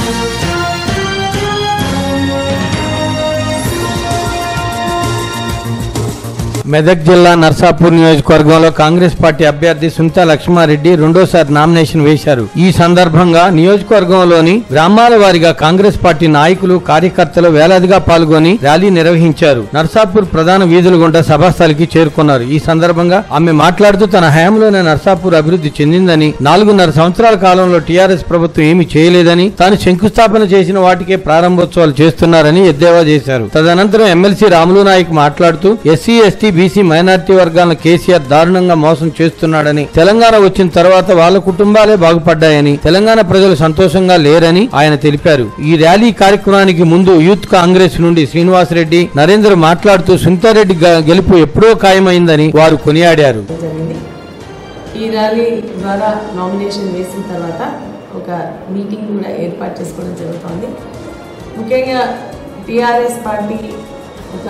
మెదక్ జిల్లా నర్సాపూర్ నియోజకవర్గంలో కాంగ్రెస్ పార్టీ అభ్యర్థి సునీత లక్ష్మారెడ్డి రెండోసారి నామినేషన్ వేశారు ఈ సందర్భంగా నియోజకవర్గంలోని గ్రామాల వారీగా కాంగ్రెస్ పార్టీ నాయకులు కార్యకర్తలు వేలాదిగా పాల్గొని ర్యాలీ నిర్వహించారు నర్సాపూర్ ప్రధాన వీధుల గుండా సభాస్థలికి చేరుకున్నారు ఈ సందర్భంగా ఆమె మాట్లాడుతూ తన హయాంలోనే నర్సాపూర్ అభివృద్ధి చెందిందని నాలుగున్నర సంవత్సరాల కాలంలో టీఆర్ఎస్ ప్రభుత్వం ఏమీ చేయలేదని తాను శంకుస్థాపన చేసిన వాటికే ప్రారంభోత్సవాలు చేస్తున్నారని ఎద్దేవా చేశారు తదనంతరం ఎమ్మెల్సీ రాములు నాయక్ మాట్లాడుతూ ఎస్సీ ఎస్టీ బీసీ మైనార్టీ వర్గాలను కేసీఆర్ దారుణంగా మోసం చేస్తున్నాడని తెలంగాణ వచ్చిన తర్వాత వాళ్ళ కుటుంబాలే బాగుపడ్డాయని తెలంగాణ ప్రజలు సంతోషంగా లేరని ఆయన తెలిపారు ఈ ర్యాలీ కార్యక్రమానికి ముందు యూత్ కాంగ్రెస్ నుండి శ్రీనివాసరెడ్డి నరేంద్ర మాట్లాడుతూ సునీతారెడ్డి గ- గెలుపు ఎప్పుడో ఖాయమైందని వారు కొనియాడారు జరిగింది ఈ ర్యాలీ ద్వారా నామినేషన్ వేసిన తర్వాత ఒక మీటింగ్ కూడా ఏర్పాటు చేసుకోవడం జరుగుతోంది ముఖ్యంగా టీఆర్ఎస్ పార్టీ ఒక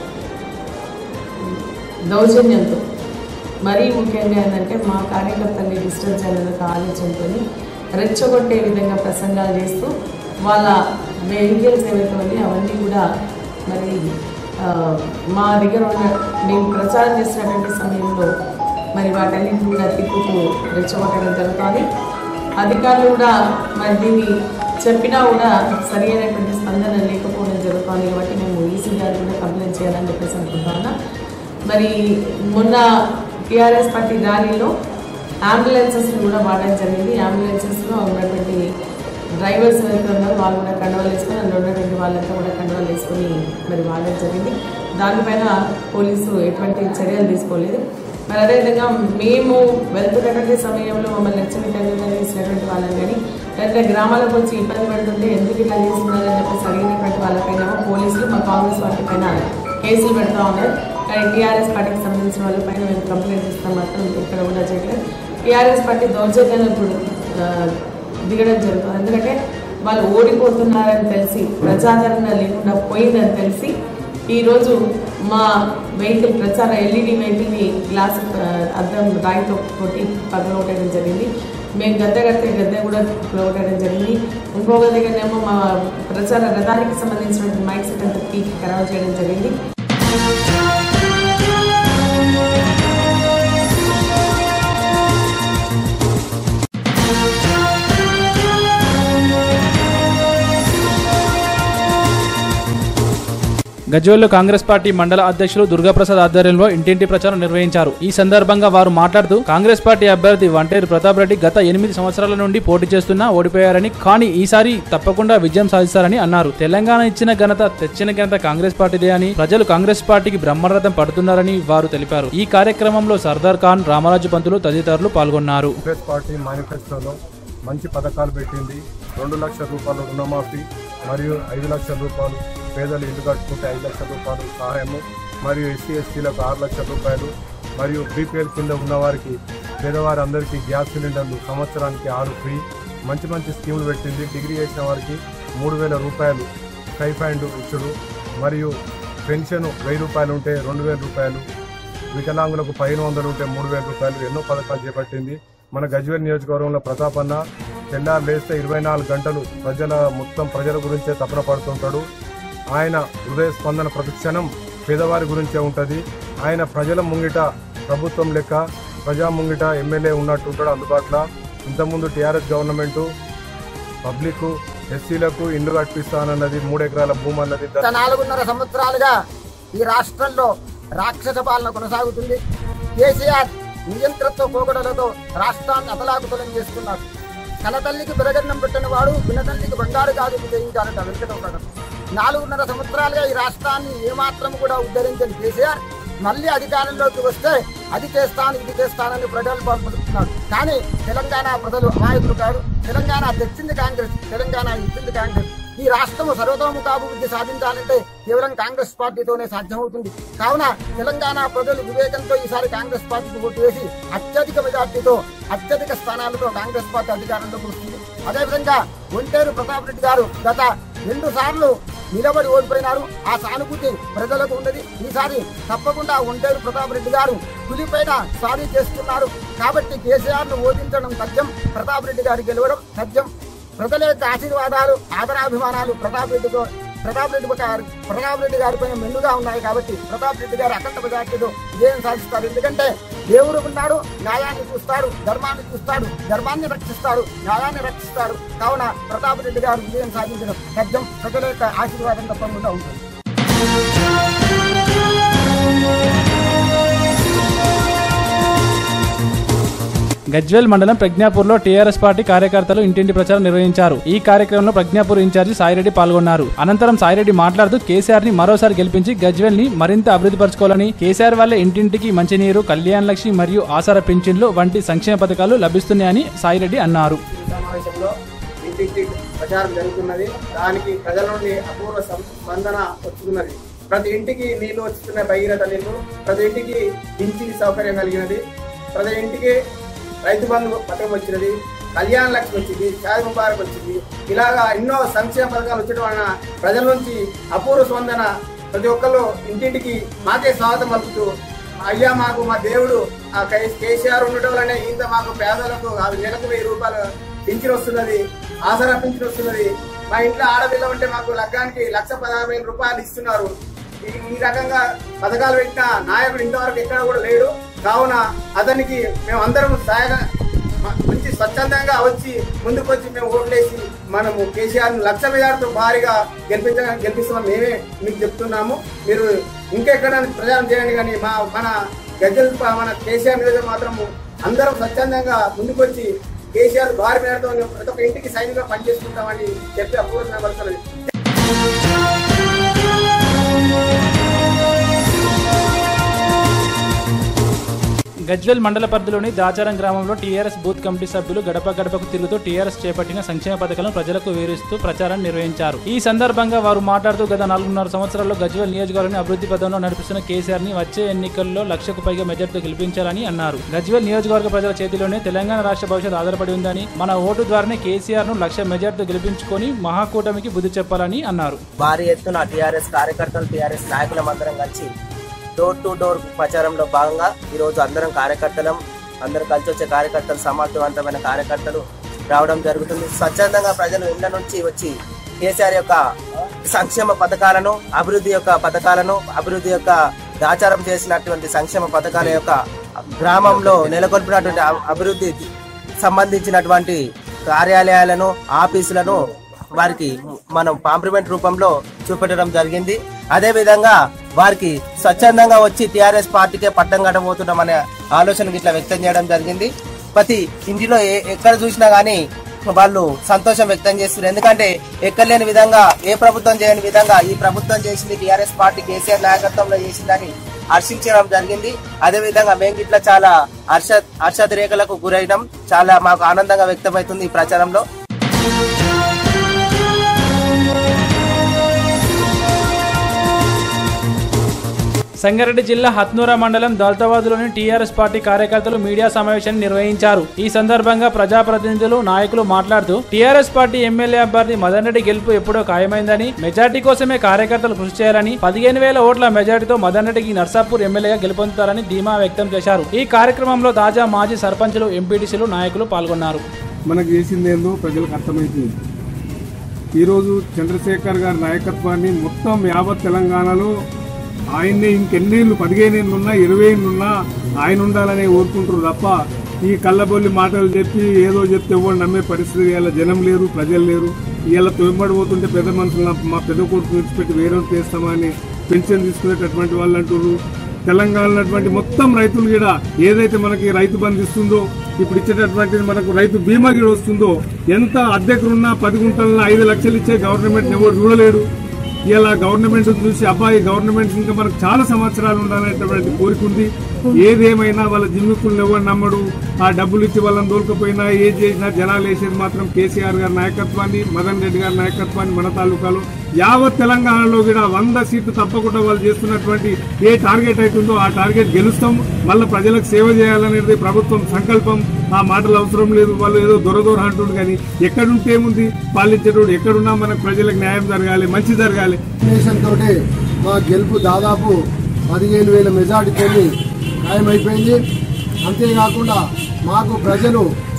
దౌర్జన్యంతో మరీ ముఖ్యంగా ఏంటంటే మా కార్యకర్తల్ని డిస్టర్బ్ చేయాలన్న ఒక ఆలోచనతో రెచ్చగొట్టే విధంగా ప్రసంగాలు చేస్తూ వాళ్ళ వెహికల్స్ ఏవైతే ఉన్నాయో అవన్నీ కూడా మరి ఆ, మా దగ్గర ఉన్న మేము ప్రచారం చేసినటువంటి సమయంలో మరి వాటన్నింటిని కూడా తిప్పుతూ రెచ్చగొట్టడం జరుగుతుంది అధికారులు కూడా మరి దీన్ని చెప్పినా కూడా సరి అయినటువంటి స్పందన లేకపోవడం జరుగుతుంది కాబట్టి మేము ఈసీ గారు కూడా కంప్లైంట్ చేయాలని చెప్పేసి అనుకుంటున్నా మరి మొన్న టీఆర్ఎస్ పార్టీ ర్యాలీలో అంబులెన్సెస్ కూడా వాడడం జరిగింది అంబులెన్సెస్లో ఉన్నటువంటి డ్రైవర్స్ ఎవరైతే ఉన్నారో వాళ్ళు కూడా కండవాలు వేసుకొని అందులో ఉన్నటువంటి వాళ్ళంతా కూడా కండవాలు వేసుకొని మరి వాడడం జరిగింది దానిపైన పోలీసు ఎటువంటి చర్యలు తీసుకోలేదు మరి అదేవిధంగా మేము వెళ్తున్నటువంటి సమయంలో మమ్మల్ని నచ్చినట్టుగా చేసినటువంటి వాళ్ళని కానీ లేదంటే గ్రామాలకు వచ్చి ఇబ్బంది పెడుతుంటే ఎందుకు ఇట్లా చేస్తున్నారని చెప్పేసి అడిగినటువంటి వాళ్ళపైన పోలీసులు మా కాంగ్రెస్ పార్టీ పైన కేసులు పెడతా ఉన్నారు కానీ టీఆర్ఎస్ పార్టీకి సంబంధించిన వాళ్ళపైన మేము కంప్లైంట్ ఇస్తాం మాత్రం ఇక్కడ కూడా చేయలేదు టీఆర్ఎస్ పార్టీ దౌర్జన్యాలు ఇప్పుడు ఆ, దిగడం జరుగుతుంది ఎందుకంటే వాళ్ళు ఓడిపోతున్నారని తెలిసి ప్రజాదరణ లేకుండా పోయిందని తెలిసి ఈరోజు మా వెహికల్ ప్రచార ఎల్ఈడి వెహికల్ని గ్లాస్ ఆ, అద్దం రాయితో కొట్టి పగలగొట్టడం జరిగింది మేము గద్దె కడితే గద్దె కూడా పగలగొట్టడం జరిగింది ఇంకొక దగ్గరనేమో మా ప్రచార రథానికి సంబంధించినటువంటి మైక్ సెట్ అంతా పీకి ఖరాబ్ చేయడం జరిగింది గజ్వేల్లో కాంగ్రెస్ పార్టీ మండల అధ్యక్షులు దుర్గాప్రసాద్ ఆధ్వర్యంలో ఇంటింటి ప్రచారం నిర్వహించారు ఈ సందర్భంగా వారు మాట్లాడుతూ కాంగ్రెస్ పార్టీ అభ్యర్థి వంటేరు ప్రతాప్ రెడ్డి గత ఎనిమిది సంవత్సరాల నుండి పోటీ చేస్తున్నా ఓడిపోయారని కానీ ఈసారి తప్పకుండా విజయం సాధిస్తారని అన్నారు తెలంగాణ ఇచ్చిన ఘనత తెచ్చిన ఘనత కాంగ్రెస్ పార్టీదే అని ప్రజలు కాంగ్రెస్ పార్టీకి బ్రహ్మరథం పడుతున్నారని వారు తెలిపారు ఈ కార్యక్రమంలో సర్దార్ ఖాన్ రామరాజు పంతులు తదితరులు పాల్గొన్నారు కాంగ్రెస్ పార్టీ మేనిఫెస్టోలో మంచి పథకాలు పెట్టింది రెండు లక్షల రూపాయలు రుణమాఫీ మరియు ఐదు లక్షల రూపాయలు పేదలు ఇల్లు కట్టుకుంటే ఐదు లక్షల రూపాయలు సహాయము మరియు ఎస్సీ ఎస్టీలకు ఆరు లక్షల రూపాయలు మరియు బీపీఎల్ కింద ఉన్నవారికి పేదవారి అందరికీ గ్యాస్ సిలిండర్లు సంవత్సరానికి ఆరు ఫ్రీ మంచి మంచి స్కీములు పెట్టింది డిగ్రీ చేసిన వారికి మూడు వేల రూపాయలు స్టైఫండ్ ఇచ్చుడు మరియు పెన్షన్ వెయ్యి రూపాయలు ఉంటే రెండు వేల రూపాయలు వికలాంగులకు పైన వందలు ఉంటే మూడు వేల రూపాయలు ఎన్నో పథకాలు చేపట్టింది మన గజ్వేల్ నియోజకవర్గంలో ప్రతాప్ అన్న తెల్లారు లేస్తే ఇరవై నాలుగు గంటలు ప్రజల మొత్తం ప్రజల గురించే తపన పడుతుంటాడు ఆయన హృదయ స్పందన ప్రతిక్షణం పేదవారి గురించే ఉంటుంది ఆయన ప్రజల ముంగిట ప్రభుత్వం లెక్క ప్రజా ముంగిట ఎమ్మెల్యే ఉన్నట్టు ఉంటాడు అందుబాటులో ఇంతకుముందు టీఆర్ఎస్ గవర్నమెంట్ పబ్లిక్ ఎస్సీలకు ఇల్లు కట్టిస్తానన్నది మూడు ఎకరాల భూమి అన్నది గత నాలుగున్నర సంవత్సరాలుగా ఈ రాష్ట్రంలో రాక్షస పాలన కొనసాగుతుంది కేసీఆర్ నియంత్రత్వ పోగడలతో రాష్ట్రాన్ని అతలాకుతలం చేస్తున్నారు కనతల్లికి బిరగన్నం పెట్టిన వాడు వినతల్లికి బంగారు కాదు జయించాలంట వెంకటరమణ నాలుగున్నర సంవత్సరాలుగా ఈ రాష్ట్రాన్ని ఏమాత్రం కూడా ఉద్ధరించని కేసీఆర్ మళ్ళీ అధికారంలోకి వస్తే అది చేస్తాను ఇది చేస్తానని ప్రజలు పలుకుతున్నాడు కానీ తెలంగాణ ప్రజలు అమాయకులు కాదు తెలంగాణ తెచ్చింది కాంగ్రెస్ తెలంగాణ ఇచ్చింది కాంగ్రెస్ ఈ రాష్ట్రం సర్వతోముఖాభివృద్ధి సాధించాలంటే కేవలం కాంగ్రెస్ పార్టీతోనే సాధ్యమవుతుంది కావున తెలంగాణ ప్రజలు వివేకంతో ఈసారి కాంగ్రెస్ పార్టీకి ఓటు వేసి అత్యధిక మెజార్టీతో అత్యధిక స్థానాలతో కాంగ్రెస్ పార్టీ అధికారంలోకి వస్తుంది అదేవిధంగా ఒంటేరు ప్రతాప్ రెడ్డి గారు గత రెండు సార్లు నిలబడి ఓడిపోయినారు ఆ సానుభూతి ప్రజలకు ఉన్నది ఈసారి తప్పకుండా ఒంటేరు ప్రతాప్ రెడ్డి గారు పులిపైన సారీ చేస్తున్నారు కాబట్టి కేసీఆర్ ను ఓడించడం సత్యం ప్రతాప్ రెడ్డి గారు గెలవడం సత్యం ప్రజల యొక్క ఆశీర్వాదాలు ఆదరాభిమానాలు ప్రతాప్ రెడ్డితో ప్రతాప్ రెడ్డి గారు ప్రతాప్ రెడ్డి గారి పైన మెండుగా ఉన్నాయి కాబట్టి ప్రతాప్ రెడ్డి గారు అఖండ మెజార్టీతో విజయం సాధిస్తారు ఎందుకంటే దేవుడు ఉన్నాడు న్యాయాన్ని చూస్తాడు ధర్మాన్ని చూస్తాడు ధర్మాన్ని రక్షిస్తాడు న్యాయాన్ని రక్షిస్తాడు కావున ప్రతాప్ రెడ్డి గారు విజయం సాధించడం సత్యం ప్రజల యొక్క ఆశీర్వాదం తప్పకుండా ఉంటుంది గజ్వేల్ మండలం ప్రజ్ఞాపూర్లో టీఆర్ఎస్ పార్టీ కార్యకర్తలు ఇంటింటి ప్రచారం నిర్వహించారు ఈ కార్యక్రమంలో ప్రజ్ఞాపూర్ ఇన్ఛార్జి సాయిరెడ్డి పాల్గొన్నారు అనంతరం సాయిరెడ్డి మాట్లాడుతూ కేసీఆర్ ని మరోసారి గెలిపించి గజ్వేల్ ని మరింత అభివృద్ధి పరచుకోవాలని కేసీఆర్ వల్లే ఇంటింటికి మంచినీరు కళ్యాణ లక్ష్మి మరియు ఆసార పింఛన్లు వంటి సంక్షేమ పథకాలు లభిస్తున్నాయని సాయిరెడ్డి అన్నారు సమావేశంలో ఇంటింటి ప్రచారం జరుగుతున్నది దానికి ప్రజల నుండి అపూర్వ సం- స్పందన వస్తున్నది ప్రతి ఇంటికి నీళ్లు వస్తున్నాయి భగీరథ నీళ్లు ప్రతి ఇంటికి పింఛన్ సౌకర్యం కలిగినది ప్రతి ఇంటికి రైతు బంధు పథకం వచ్చినది కళ్యాణ లక్ష్మి వచ్చింది షాది ముబారక్ వచ్చింది ఇలాగా ఎన్నో సంక్షేమ పథకాలు వచ్చడం వలన ప్రజల నుంచి అపూర్వ స్పందన ప్రతి ఒక్కరు ఇంటింటికి మాకే స్వాగతం పలుకుతూ అయ్యా మాకు మా దేవుడు ఆ కై- కేసీఆర్ ఉండటం వల్లనే ఇంత మాకు పేదలకు ఆ నెలకు వెయ్యి రూపాయలు పింఛన్ వస్తున్నది ఆసరా పింఛన్ వస్తున్నది మా ఇంట్లో ఆడపిల్ల ఉంటే మాకు లగ్గానికి లక్ష పదహారు వేల రూపాయలు ఇస్తున్నారు ఈ- ఈ రకంగా పథకాలు పెట్టిన నాయకుడు ఇంతవరకు ఎక్కడ కూడా లేడు కావున అతనికి మేము అందరం సాయగా మ- మంచి స్వచ్ఛందంగా వచ్చి ముందుకు వచ్చి మేము ఓట్లేసి మనము కేసీఆర్ లక్ష మెజార్టీతో భారీగా గెలిపించ గెలిపిస్తామని మేమే మీకు చెప్తున్నాము మీరు ఇంకెక్కడ ప్రచారం చేయండి కానీ మా మన గజ్జల మన కేసీఆర్ మీద మాత్రము అందరం స్వచ్ఛందంగా ముందుకు వచ్చి కేసీఆర్ భారీ మేరతో ప్రతి ఒక్క ఇంటికి సైనికుగా పనిచేసుకుంటామని చెప్పి అపూర్వంగా పడుతున్నది గజ్వేల్ మండల పరిధిలోని దాచారం గ్రామంలో టీఆర్ఎస్ బూత్ కమిటీ సభ్యులు గడప గడపకు తిరుగుతూ టీఆర్ఎస్ చేపట్టిన సంక్షేమ పథకాలను ప్రజలకు వివరిస్తూ ప్రచారం నిర్వహించారు ఈ సందర్భంగా వారు మాట్లాడుతూ గత నాలుగున్నర సంవత్సరాల్లో గజ్వేల్ నియోజకవర్గాన్ని అభివృద్ధి పదంలో నడిపిస్తున్న కేసీఆర్ ని వచ్చే ఎన్నికల్లో లక్షకు పైగా మెజార్టీతో గెలిపించాలని అన్నారు గజ్వేల్ నియోజకవర్గ ప్రజల చేతిలోనే తెలంగాణ రాష్ట్ర భవిష్యత్తు ఆధారపడి ఉందని మన ఓటు ద్వారానే కేసీఆర్ ను లక్ష మెజార్టీతో గెలిపించుకొని మహాకూటమికి బుద్ధి చెప్పాలని అన్నారు భారీ ఎత్తున టీఆర్ఎస్ కార్యకర్తలు టీఆర్ఎస్ నాయకులం అందరం కలిసి డోర్ టు డోర్ ప్రచారంలో భాగంగా ఈ రోజు అందరం కార్యకర్తలం అందరం కలిసి వచ్చే కార్యకర్తలు సమర్థవంతమైన కార్యకర్తలు రావడం జరుగుతుంది స్వచ్ఛందంగా ప్రజలు ఇళ్ల నుంచి వచ్చి కేసీఆర్ యొక్క సంక్షేమ పథకాలను అభివృద్ధి యొక్క పథకాలను అభివృద్ధి యొక్క దాచారం చేసినటువంటి సంక్షేమ పథకాల యొక్క గ్రామంలో నెలకొల్పినటువంటి అ- అభివృద్ధి సంబంధించినటువంటి కార్యాలయాలను ఆఫీసులను వారికి మనం కాంప్లిమెంట్ రూపంలో చూపెట్టడం జరిగింది అదే విధంగా వారికి స్వచ్ఛందంగా వచ్చి టిఆర్ఎస్ పార్టీకే పట్టం కట్టబోతున్నామనే ఆలోచన ఇట్లా వ్యక్తం చేయడం జరిగింది ప్రతి ఇంటిలో ఏ- ఎక్కడ చూసినా గానీ వాళ్ళు సంతోషం వ్యక్తం చేస్తున్నారు ఎందుకంటే ఎక్కలేని విధంగా ఏ ప్రభుత్వం చేయని విధంగా ఈ ప్రభుత్వం చేసింది టిఆర్ఎస్ పార్టీ కేసీఆర్ నాయకత్వంలో చేసిందని హర్షించడం జరిగింది అదే విధంగా మేము ఇట్లా చాలా హర్ష హర్షతిరేకలకు గురైనాం చాలా మాకు ఆనందంగా వ్యక్తమవుతుంది ఈ ప్రచారంలో సంగారెడ్డి జిల్లా హత్నూరా మండలం దౌలతాబాద్లోని టీఆర్ఎస్ పార్టీ కార్యకర్తలు మీడియా సమావేశాన్ని నిర్వహించారు ఈ సందర్భంగా ప్రజాప్రతినిధులు నాయకులు మాట్లాడుతూ టీఆర్ఎస్ పార్టీ ఎమ్మెల్యే అభ్యర్థి మదన్ రెడ్డి గెలుపు ఎప్పుడో ఖాయమైందని మెజార్టీ కోసమే కార్యకర్తలు కృషి చేయాలని పదిహేను వేల ఓట్ల మెజార్టీతో మదన్ రెడ్డికి నర్సాపూర్ ఎమ్మెల్యేగా గెలుపొందుతారని ధీమా వ్యక్తం చేశారు ఈ కార్యక్రమంలో తాజా మాజీ సర్పంచులు ఎంపీటీసీలు నాయకులు పాల్గొన్నారు మనకు చేసింది ఏందో ప్రజలకు అర్థమైంది ఈరోజు చంద్రశేఖర్ గారి నాయకత్వాన్ని మొత్తం యావత్ తెలంగాణలో ఆయన్ని ఇంకెన్నేళ్ళు పదిహేను ఏళ్ళు ఉన్నా ఇరవై ఏళ్ళు ఉన్నా ఆయన ఉండాలని కోరుకుంటారు తప్ప ఈ కళ్ళబొల్లి మాటలు చెప్పి ఏదో చెప్తే ఎవరు నమ్మే పరిస్థితి ఇలా జనం లేరు ప్రజలు లేరు ఇలా తొంబడిపోతుంటే పెద్ద మనుషులు మా పెద్ద కొడుకు విడిచిపెట్టి వేరే చేస్తామని పెన్షన్ తీసుకునేటటువంటి వాళ్ళు అంటున్నారు తెలంగాణలో ఉన్నటువంటి మొత్తం రైతులు కూడా ఏదైతే మనకి రైతు బంధు ఇస్తుందో ఇప్పుడు ఇచ్చేటటువంటిది మనకు రైతు బీమా కూడా వస్తుందో ఎంత అద్దెకున్నా పది గుంటల ఐదు లక్షలు ఇచ్చే గవర్నమెంట్ ఎవరు చూడలేడు ఇలా గవర్నమెంట్ చూసి అబ్బాయి గవర్నమెంట్ ఇంకా మనకు చాలా సంవత్సరాలు ఉండాలనేటువంటి కోరిక ఉంది ఏదేమైనా వాళ్ళ జిమ్మికులను ఎవరు నమ్మడు ఆ డబ్బులు ఇచ్చి వాళ్ళని దోలుకపోయినా ఏది చేసినా జనాలు వేసేది మాత్రం కేసీఆర్ గారి నాయకత్వాన్ని మదన్ రెడ్డి గారి నాయకత్వాన్ని మన తాలూకాలో యావత్ తెలంగాణలో కూడా వంద సీట్లు తప్పకుండా వాళ్ళు చేస్తున్నటువంటి ఏ టార్గెట్ అవుతుందో ఆ టార్గెట్ గెలుస్తాం మళ్ళీ ప్రజలకు సేవ చేయాలనేది ప్రభుత్వం సంకల్పం ఆ మాటలు అవసరం లేదు వాళ్ళు ఏదో దొరదొర అంటుండు కానీ ఎక్కడుంటే ఏముంది పాలించేటోడు ఎక్కడున్నా మనకు ప్రజలకు న్యాయం జరగాలి మంచి జరగాలి కాంబినేషన్ తోటి మా గెలుపు దాదాపు పదిహేను వేల మెజార్టీతో ఖాయమైపోయింది అంతేకాకుండా మాకు ప్రజలు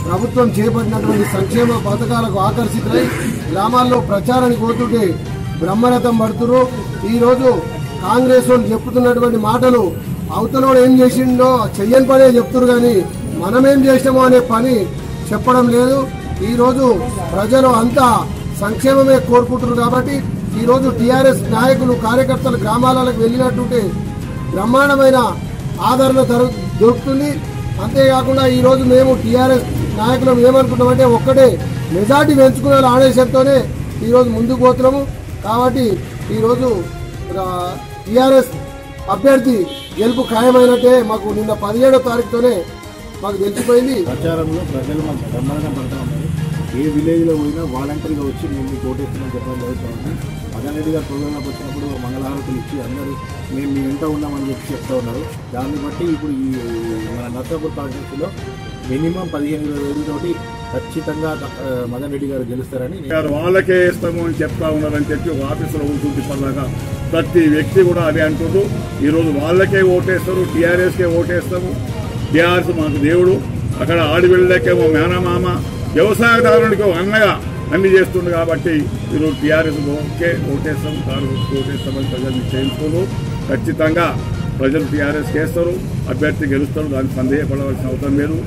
ప్రభుత్వం చేపట్టినటువంటి సంక్షేమ పథకాలకు ఆకర్షితులై గ్రామాల్లో ప్రచారానికి పోతుంటే బ్రహ్మరథం పడుతున్నారు ఈరోజు కాంగ్రెస్ వాళ్ళు చెప్తున్నటువంటి మాటలు అవతలోడు ఏం చేసిండో చెయ్యని పనే చెప్తున్నారు కానీ మనమేం చేసామో అనే పని చెప్పడం లేదు ఈరోజు ప్రజలు అంతా సంక్షేమమే కోరుకుంటున్నారు కాబట్టి ఈరోజు టీఆర్ఎస్ నాయకులు కార్యకర్తలు గ్రామాలకు వెళ్ళినట్టుంటే బ్రహ్మాండమైన ఆదరణ దొరు- దొరుకుతుంది అంతేకాకుండా ఈరోజు మేము టీఆర్ఎస్ నాయకులు ఏమనుకుంటామంటే ఒక్కటే మెజార్టీ పెంచుకునే ఆదేశంతోనే ఈరోజు ముందుకు పోతున్నాము కాబట్టి ఈరోజు టీఆర్ఎస్ అభ్యర్థి గెలుపు ఖాయమైనట్టే మాకు నిన్న పదిహేడో తారీఖుతోనే మాకు తెలిసిపోయింది ప్రచారంలో ప్రజలు మాకు బ్రహ్మాండంగా పడతా ఉన్నారు ఏ విలేజ్లో పోయినా వాలంటరీగా వచ్చి మేము మీకు ఓటేస్తున్నాం చెప్పడం జరుగుతూ ఉంది మదన్ రెడ్డి గారు ప్రోగ్రాంలోకి వచ్చినప్పుడు మంగళహారతులు ఇచ్చి అందరూ మేము మీ వెంట ఉన్నామని చెప్పి చెప్తా ఉన్నారు దాన్ని బట్టి ఇప్పుడు ఈ మన నర్సాపూర్ కాన్స్టిట్యూన్సీలో మినిమం పదిహేను ఇరవై వేలతోటి ఖచ్చితంగా ఆ, మదన్ రెడ్డి గారు గెలుస్తారని నేను గారు వాళ్ళకే ఇస్తాము అని చెప్తా ఉన్నారని చెప్పి ఒక ఆఫీసులో ఉంటుంది పర్లాగా ప్రతి వ్యక్తి కూడా అదే అంటున్నారు ఈరోజు వాళ్ళకే ఓటేస్తారు టీఆర్ఎస్కే ఓటేస్తాము టీఆర్ఎస్ మాకు దేవుడు అక్కడ ఆడివిళ్ళకేమో మేనమామ వ్యవసాయదారునికి ఒక అన్నగా అన్ని చేస్తుంది కాబట్టి ఈరోజు టీఆర్ఎస్ ఓకే ఓటేస్తాం కారు ఓటేస్తామని ప్రజలు నిశ్చయించుకోరు ఖచ్చితంగా ప్రజలు టీఆర్ఎస్ చేస్తారు అభ్యర్థి గెలుస్తారు దానికి సందేహపడవలసిన అవసరం లేదు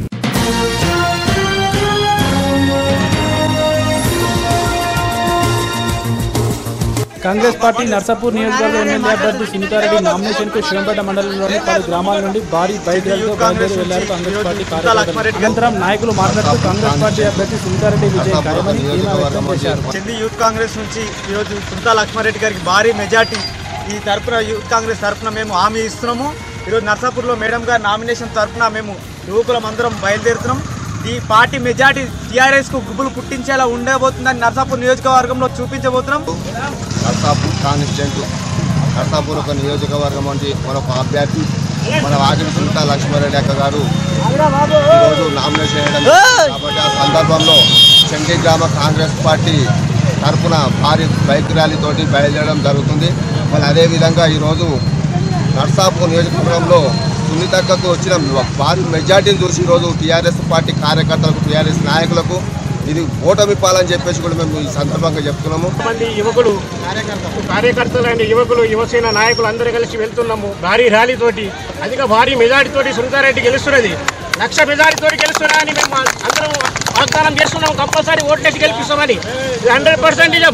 కాంగ్రెస్ పార్టీ నర్సాపూర్ నియోజకవర్గ ఎమ్మెల్యే అభ్యర్థి సునీతారెడ్డి నామినేషన్ కు శివంపేట మండలంలోని పలు గ్రామాల నుండి భారీ బైక్ ర్యాలీతో బయలుదేరి వెళ్లారు కాంగ్రెస్ పార్టీ కార్యకర్తలు అనంతరం నాయకులు మాట్లాడుతూ కాంగ్రెస్ పార్టీ అభ్యర్థి సునీతారెడ్డి విజయం ఖాయమని ధీమా వ్యక్తం చేశారు చెంది యూత్ కాంగ్రెస్ నుంచి ఈరోజు సునీతా లక్ష్మారెడ్డి గారికి భారీ మెజార్టీ ఈ తరపున యూత్ కాంగ్రెస్ తరపున మేము హామీ ఇస్తున్నాము ఈరోజు నర్సాపూర్లో మేడం గారి నామినేషన్ తరపున మేము యువకులం అందరం బయలుదేరుతున్నాం ఈ పార్టీ మెజార్టీ టీఆర్ఎస్ కు గుబులు పుట్టించేలా ఉండబోతుందని నర్సాపూర్ నియోజకవర్గంలో చూపించబోతున్నాం నర్సాపూర్ కాన్స్టిట్యూంట్ నర్సాపూర్ ఒక నియోజకవర్గం నుంచి మరొక అభ్యర్థి మన వాకిలి సునీత లక్ష్మారెడ్డి అక్క గారు ఈరోజు నామినేషన్ వేయడం జరిగింది. కాబట్టి ఆ సందర్భంలో చెంగి గ్రామ కాంగ్రెస్ పార్టీ తరఫున భారీ బైక్ ర్యాలీతోటి బయలుదేరడం జరుగుతుంది మరి అదేవిధంగా ఈరోజు నర్సాపూర్ నియోజకవర్గంలో సునీతక్కకు వచ్చిన భారీ మెజార్టీని చూసి ఈరోజు టీఆర్ఎస్ పార్టీ కార్యకర్తలకు టీఆర్ఎస్ నాయకులకు ఇది ఓటమి పాలని చెప్పేసి కూడా మేము ఈ సందర్భంగా చెప్తున్నాము మంది యువకులు కార్యకర్తలైన యువకులు యువసేన నాయకులు అందరూ కలిసి వెళ్తున్నాము భారీ ర్యాలీ తోటి అధిక భారీ మెజారిటీ తోటి సునీతారెడ్డి గెలుస్తున్నది లక్ష మెజారిటీ తోటి గెలుస్తున్నారని మేము అందరం వాగ్దానం చేస్తున్నాము కంపల్సరీ ఓట్లేసి గెలిపిస్తామని ఇది హండ్రెడ్ పర్సెంట్ నిజం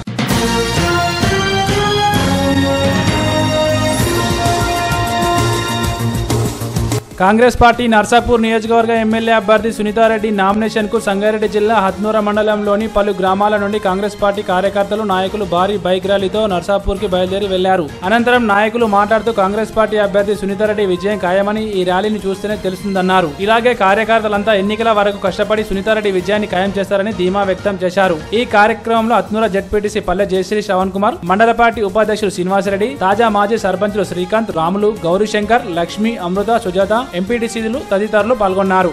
కాంగ్రెస్ పార్టీ నర్సాపూర్ నియోజకవర్గ ఎమ్మెల్యే అభ్యర్థి సునీతారెడ్డి నామినేషన్ కు సంగారెడ్డి జిల్లా హత్నూర మండలంలోని పలు గ్రామాల నుండి కాంగ్రెస్ పార్టీ కార్యకర్తలు నాయకులు భారీ బైక్ ర్యాలీతో నర్సాపూర్ కి బయలుదేరి వెళ్లారు అనంతరం నాయకులు మాట్లాడుతూ కాంగ్రెస్ పార్టీ అభ్యర్థి సునీతారెడ్డి విజయం ఖాయమని ఈ ర్యాలీని చూస్తేనే తెలుస్తుందన్నారు ఇలాగే కార్యకర్తలంతా ఎన్నికల వరకు కష్టపడి సునీతారెడ్డి విజయాన్ని ఖాయం చేస్తారని ధీమా వ్యక్తం చేశారు ఈ కార్యక్రమంలో అత్నూర జెడ్పీటీసీ పల్లె జయశ్రీ శ్రవణ్ కుమార్ మండల పార్టీ ఉపాధ్యక్షులు శ్రీనివాసరెడ్డి తాజా మాజీ సర్పంచులు శ్రీకాంత్ రాములు గౌరీశంకర్ లక్ష్మి అమృత సుజాత ఎంపీటీసీలు తదితరులు పాల్గొన్నారు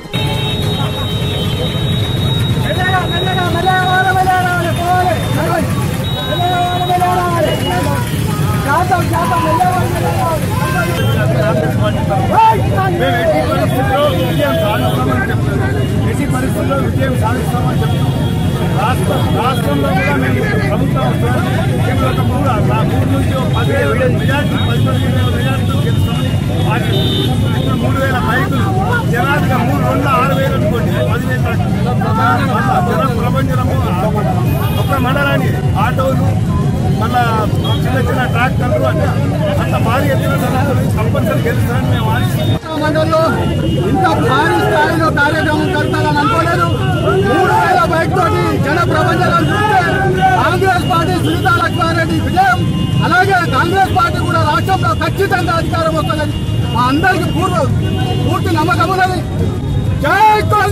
మేము ఎట్టి పరిస్థితుల్లో విజయం సాధిస్తామని చెప్తున్నాం ఎట్టి పరిస్థితుల్లో విజయం సాధిస్తామని చెప్తున్నాం రాష్ట్ర రాష్ట్రంలో కూడా మేము ప్రభుత్వం వస్తున్నాం ముఖ్యంగా ఒక మూడు ఆ మూడు నుంచి ఒక పదివేల మెజార్టీ పదిహేను వేల మెజార్టీతో గెలుస్తామని వాటి ఇప్పుడు మూడు వేల బైకులు జనాలుగా మూడు రెండు ఆరు వేలు అనుకోండి పదివేల జన ప్రపంచము ఒక మండలాన్ని ఆటోలు మళ్ళా చిన్న చిన్న ట్రాక్టర్లు అంటే అంత భారీ ఎత్తున జరుగుతుంది కంపల్సరీ గెలుస్తారని మేము ఆశిస్తున్నాం మండలంలో ఇంత భారీ స్థాయిలో కార్యక్రమం జరుగుతారని అనుకోలేదు మూడు వేల బైక్ తోటి జన ప్రపంచం చూస్తే కాంగ్రెస్ పార్టీ సునీత లక్ష్మారెడ్డి విజయం అలాగే కాంగ్రెస్ పార్టీ కూడా రాష్ట్రంలో ఖచ్చితంగా అధికారం వస్తున్నది మా అందరికీ పూర్వ పూర్తి నమ్మకం ఉన్నది జై